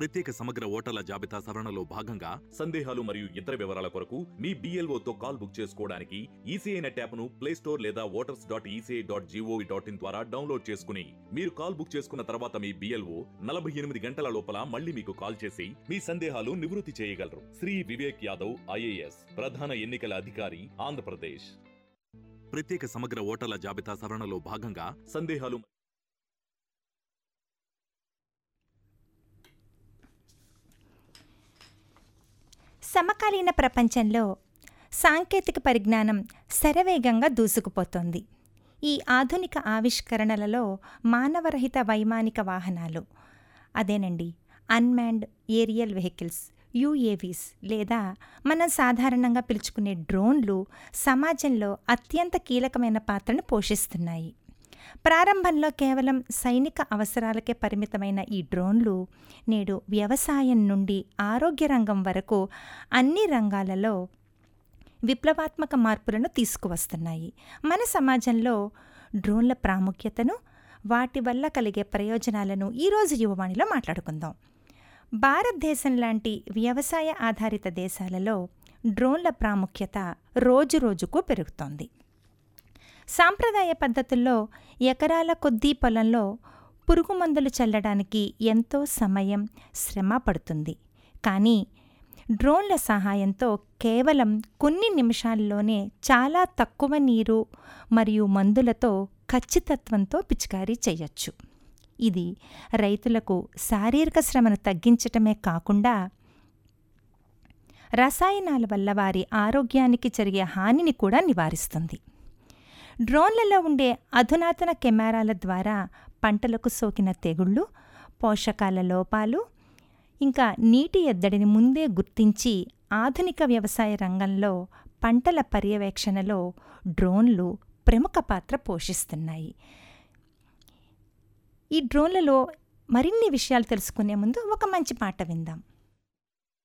ప్రత్యేక సమగ్ర ఓటర్ల జాబితా సవరణలో భాగంగా సందేహాలు మరియు ఇతర వివరాల కొరకు మీ బీఎల్ఓతో కాల్ బుక్ చేసుకోవడానికి ఈసీఐ నెట్ యాప్ను ప్లే స్టోర్ లేదా voters dot ECI dot gov dot in ద్వారా డౌన్లోడ్ చేసుకుని మీరు కాల్ బుక్ చేసుకున్న తర్వాత మీ బీఎల్ఓ నలభై ఎనిమిది గంటల లోపల మళ్ళీ మీకు కాల్ చేసి మీ సందేహాలు నివృత్తి చేయగలరు శ్రీ వివేక్ యాదవ్ ఐఏఎస్ ప్రధాన ఎన్నికల అధికారి ఆంధ్రప్రదేశ్ ప్రత్యేక సమగ్ర ఓటర్ల జాబితా సవరణలో భాగంగా సందేహాలు సమకాలీన ప్రపంచంలో సాంకేతిక పరిజ్ఞానం శరవేగంగా దూసుకుపోతోంది ఈ ఆధునిక ఆవిష్కరణలలో మానవరహిత వైమానిక వాహనాలు అదేనండి అన్మాన్డ్ ఏరియల్ వెహికల్స్ యూఏవీస్ లేదా మనం సాధారణంగా పిలుచుకునే డ్రోన్లు సమాజంలో అత్యంత కీలకమైన పాత్రను పోషిస్తున్నాయి ప్రారంభంలో కేవలం సైనిక అవసరాలకే పరిమితమైన ఈ డ్రోన్లు నేడు వ్యవసాయం నుండి ఆరోగ్య రంగం వరకు అన్ని రంగాలలో విప్లవాత్మక మార్పులను తీసుకువస్తున్నాయి మన సమాజంలో డ్రోన్ల ప్రాముఖ్యతను వాటి వల్ల కలిగే ప్రయోజనాలను ఈరోజు యువవాణిలో మాట్లాడుకుందాం భారతదేశం లాంటి వ్యవసాయ ఆధారిత దేశాలలో డ్రోన్ల ప్రాముఖ్యత రోజు రోజుకు పెరుగుతోంది సాంప్రదాయ పద్ధతుల్లో ఎకరాల కొద్దీ పొలంలో పురుగు మందులు చల్లడానికి ఎంతో సమయం శ్రమ పడుతుంది కానీ డ్రోన్ల సహాయంతో కేవలం కొన్ని నిమిషాల్లోనే చాలా తక్కువ నీరు మరియు మందులతో ఖచ్చితత్వంతో పిచికారీ చేయొచ్చు ఇది రైతులకు శారీరక శ్రమను తగ్గించటమే కాకుండా రసాయనాల వల్ల వారి ఆరోగ్యానికి జరిగే హానిని కూడా నివారిస్తుంది డ్రోన్లలో ఉండే అధునాతన కెమెరాల ద్వారా పంటలకు సోకిన తెగుళ్ళు పోషకాల లోపాలు ఇంకా నీటి ఎద్దడిని ముందే గుర్తించి ఆధునిక వ్యవసాయ రంగంలో పంటల పర్యవేక్షణలో డ్రోన్లు ప్రముఖ పాత్ర పోషిస్తున్నాయి ఈ డ్రోన్లలో మరిన్ని విషయాలు తెలుసుకునే ముందు ఒక మంచి పాట విందాం